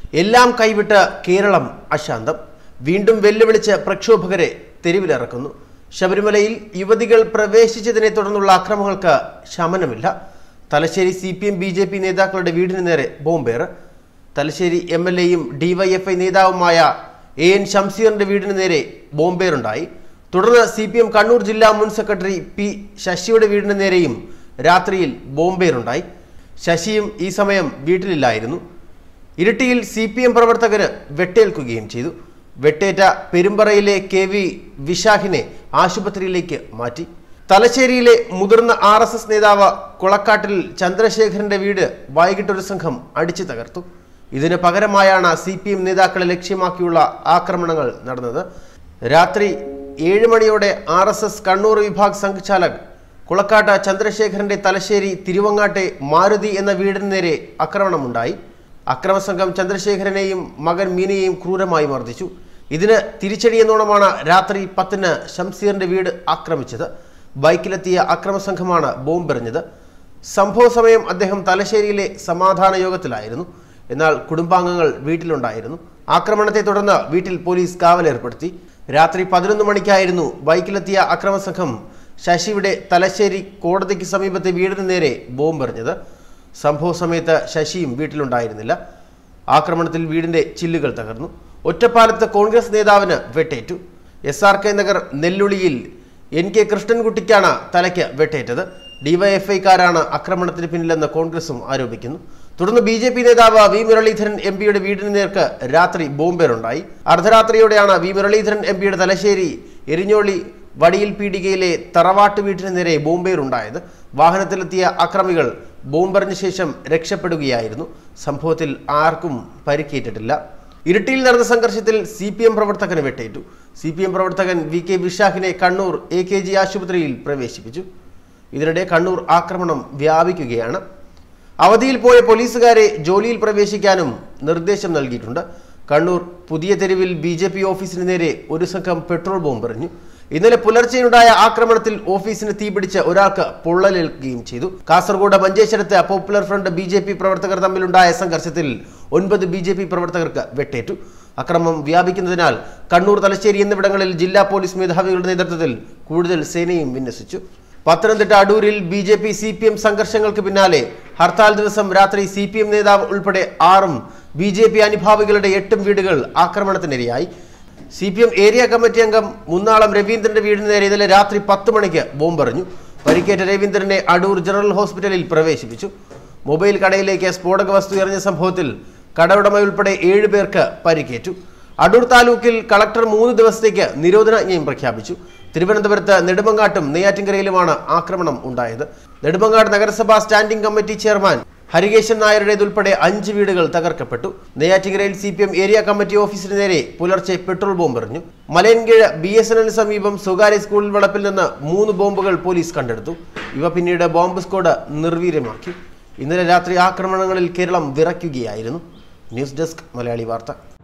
എല്ലാം കൈവിട്ട് കേരളം അശാന്തം വീണ്ടും വെല്ലുവിളിച്ച് പ്രക്ഷോഭകരെ തെരുവിലിറക്കുന്നു ശബരിമലയിൽ യുവതികൾ പ്രവേശിച്ചതിനെ തുടർന്നുള്ള അക്രമങ്ങൾക്ക് ശമനമില്ല Thalassery C P M B J P നേതാക്കളുടെ വീടിന് നേരെ ബോംബേറ് തലശ്ശേരി എം എൽ എയും ഡിവൈഎഫ്ഐ നേതാവുമായ എ എൻ ഷംസീറിന്റെ വീടിന് നേരെ ബോംബേറുണ്ടായി തുടർന്ന് സി പി എം കണ്ണൂർ ജില്ലാ മുൻ സെക്രട്ടറി പി ശശിയുടെ വീടിന് നേരെയും രാത്രിയിൽ ബോംബേറുണ്ടായി ശശിയും ഈ സമയം വീട്ടിലില്ലായിരുന്നു ഇരിട്ടിയിൽ സി പി എം പ്രവർത്തകര് വെട്ടേൽക്കുകയും ചെയ്തു വെട്ടേറ്റ പെരുമ്പറയിലെ കെ വി വിശാഖിനെ ആശുപത്രിയിലേക്ക് മാറ്റി തലശ്ശേരിയിലെ മുതിർന്ന ആർ എസ് എസ് നേതാവ് കുളക്കാട്ടിൽ ചന്ദ്രശേഖരന്റെ വീട് വൈകിട്ട് ഒരു സംഘം അടിച്ചു തകർത്തു ഇതിന് പകരമായാണ് സി പി എം നേതാക്കളെ ലക്ഷ്യമാക്കിയുള്ള ആക്രമണങ്ങൾ നടന്നത് രാത്രി ഏഴ് മണിയോടെ ആർ എസ് എസ് കണ്ണൂർ വിഭാഗ് സംഘചാലക് കുളക്കാട്ട് ചന്ദ്രശേഖരന്റെ തലശ്ശേരി തിരുവങ്ങാട്ടെ മാരുതി എന്ന വീടിന് നേരെ ആക്രമണമുണ്ടായി അക്രമസംഘം ചന്ദ്രശേഖരനെയും മകൻ മീനയെയും ക്രൂരമായി മർദ്ദിച്ചു ഇതിന് തിരിച്ചടിയെന്നോണമാണ് രാത്രി പത്തിന് ഷംസീറിന്റെ വീട് ആക്രമിച്ചത് ബൈക്കിലെത്തിയ അക്രമസംഘമാണ് ബോംബെറിഞ്ഞത് സംഭവ സമയം അദ്ദേഹം തലശ്ശേരിയിലെ സമാധാന യോഗത്തിലായിരുന്നു എന്നാൽ കുടുംബാംഗങ്ങൾ വീട്ടിലുണ്ടായിരുന്നു ആക്രമണത്തെ തുടർന്ന് വീട്ടിൽ പോലീസ് കാവലേർപ്പെടുത്തി രാത്രി പതിനൊന്ന് മണിക്കായിരുന്നു ബൈക്കിലെത്തിയ അക്രമസംഘം ശശിയുടെ തലശ്ശേരി കോടതിക്ക് സമീപത്തെ വീടിന് നേരെ ബോംബെറിഞ്ഞത് സംഭവ സമയത്ത് ശശിയും വീട്ടിലുണ്ടായിരുന്നില്ല ആക്രമണത്തിൽ വീടിന്റെ ചില്ലുകൾ തകർന്നു ഒറ്റപ്പാലത്ത് കോൺഗ്രസ് നേതാവിന് വെട്ടേറ്റു എസ് ആർ കെ നഗർ നെല്ലുളിയിൽ എൻ കെ കൃഷ്ണൻകുട്ടിക്കാണ് തലയ്ക്ക് വെട്ടേറ്റത് ഡിവൈഎഫ്ഐക്കാരാണ് ആക്രമണത്തിന് പിന്നിലെന്ന് കോൺഗ്രസും ആരോപിക്കുന്നു തുടർന്ന് ബി ജെ പി നേതാവ് വി മുരളീധരൻ എം പിയുടെ വീടിന് നേർക്ക് രാത്രി ബോംബേറുണ്ടായി അർദ്ധരാത്രിയോടെയാണ് വി മുരളീധരൻ എം പിയുടെ തലശ്ശേരി എരിഞ്ഞോളി വടിയിൽ പീടികയിലെ തറവാട്ട് വീട്ടിന് നേരെ ബോംബേറുണ്ടായത് വാഹനത്തിലെത്തിയ അക്രമികൾ ബോംബെറിഞ്ഞ ശേഷം രക്ഷപ്പെടുകയായിരുന്നു സംഭവത്തിൽ ആർക്കും പരിക്കേറ്റിട്ടില്ല ഇരിട്ടിയിൽ നടന്ന സംഘർഷത്തിൽ സി പി എം പ്രവർത്തകന് വെട്ടേറ്റു സി പി എം പ്രവർത്തകൻ വി കെ വിശാഖിനെ കണ്ണൂർ എ കെ ജി ആശുപത്രിയിൽ പ്രവേശിപ്പിച്ചു ഇതിനിടെ കണ്ണൂർ ആക്രമണം വ്യാപിക്കുകയാണ് അവധിയിൽ പോയ പോലീസുകാരെ ജോലിയിൽ പ്രവേശിക്കാനും നിർദ്ദേശം നൽകിയിട്ടുണ്ട് കണ്ണൂർ പുതിയ തെരുവിൽ ബി ജെ പി ഓഫീസിന് നേരെ ഒരു സംഘം പെട്രോൾ ബോംബ് എറിഞ്ഞു ഇന്നലെ പുലർച്ചെയുണ്ടായ ആക്രമണത്തിൽ ഓഫീസിന് തീപിടിച്ച് ഒരാൾക്ക് പൊള്ളലേൽക്കുകയും ചെയ്തു കാസർഗോഡ് മഞ്ചേശ്വരത്ത് popular front B J P പ്രവർത്തകർ തമ്മിലുണ്ടായ സംഘർഷത്തിൽ ഒൻപത് ബി ജെ പി പ്രവർത്തകർക്ക് വെട്ടേറ്റു അക്രമം വ്യാപിക്കുന്നതിനാൽ കണ്ണൂർ തലശ്ശേരി എന്നിവിടങ്ങളിൽ ജില്ലാ പോലീസ് മേധാവികളുടെ നേതൃത്വത്തിൽ കൂടുതൽ സേനയും വിന്യസിച്ചു പത്തനംതിട്ട അടൂരിൽ B J P C P M സംഘർഷങ്ങൾക്ക് പിന്നാലെ ഹർത്താൽ ദിവസം രാത്രി സി പി എം നേതാവ് ഉൾപ്പെടെ ആറും ബി ജെ പി അനുഭാവികളുടെ എട്ടും വീടുകൾ ആക്രമണത്തിനിരയായി C P M area committee അംഗം മുന്നാളം രവീന്ദ്രന്റെ വീടിന് നേരെ ഇന്നലെ രാത്രി പത്ത് മണിക്ക് ബോംബെറിഞ്ഞു പരിക്കേറ്റ രവീന്ദ്രനെ അടൂർ ജനറൽ ഹോസ്പിറ്റലിൽ പ്രവേശിപ്പിച്ചു മൊബൈൽ കടയിലേക്ക് സ്ഫോടക വസ്തു എറിഞ്ഞ സംഭവത്തിൽ കടയുടമ ഉൾപ്പെടെ ഏഴ് പേർക്ക് പരിക്കേറ്റു അടൂർ താലൂക്കിൽ കളക്ടർ മൂന്ന് ദിവസത്തേക്ക് നിരോധനാജ്ഞയും പ്രഖ്യാപിച്ചു തിരുവനന്തപുരത്ത് നെടുമങ്ങാട്ടും നെയ്യാറ്റിൻകരയിലുമാണ് ആക്രമണം ഉണ്ടായത് നെടുമങ്ങാട് നഗരസഭാ സ്റ്റാൻഡിംഗ് കമ്മിറ്റി ചെയർമാൻ ഹരികേശൻ നായരുടേതുൾപ്പെടെ അഞ്ച് വീടുകൾ തകർക്കപ്പെട്ടു നെയ്യാറ്റിൻകരയിൽ C P M area committee ഓഫീസിന് നേരെ പുലർച്ചെ പെട്രോൾ ബോംബ് എറിഞ്ഞു മലയൻകീഴ് ബി എസ് എൻ സമീപം സ്വകാര്യ സ്കൂളിൽ വളപ്പിൽ നിന്ന് മൂന്ന് ബോംബുകൾ പോലീസ് കണ്ടെടുത്തു ഇവ പിന്നീട് ബോംബ് സ്ക്വാഡ് നിർവീര്യമാക്കി ഇന്നലെ രാത്രി ആക്രമണങ്ങളിൽ കേരളം വിറയ്ക്കുകയായിരുന്നു ന്യൂസ് ഡെസ്ക് മലയാളി വാർത്ത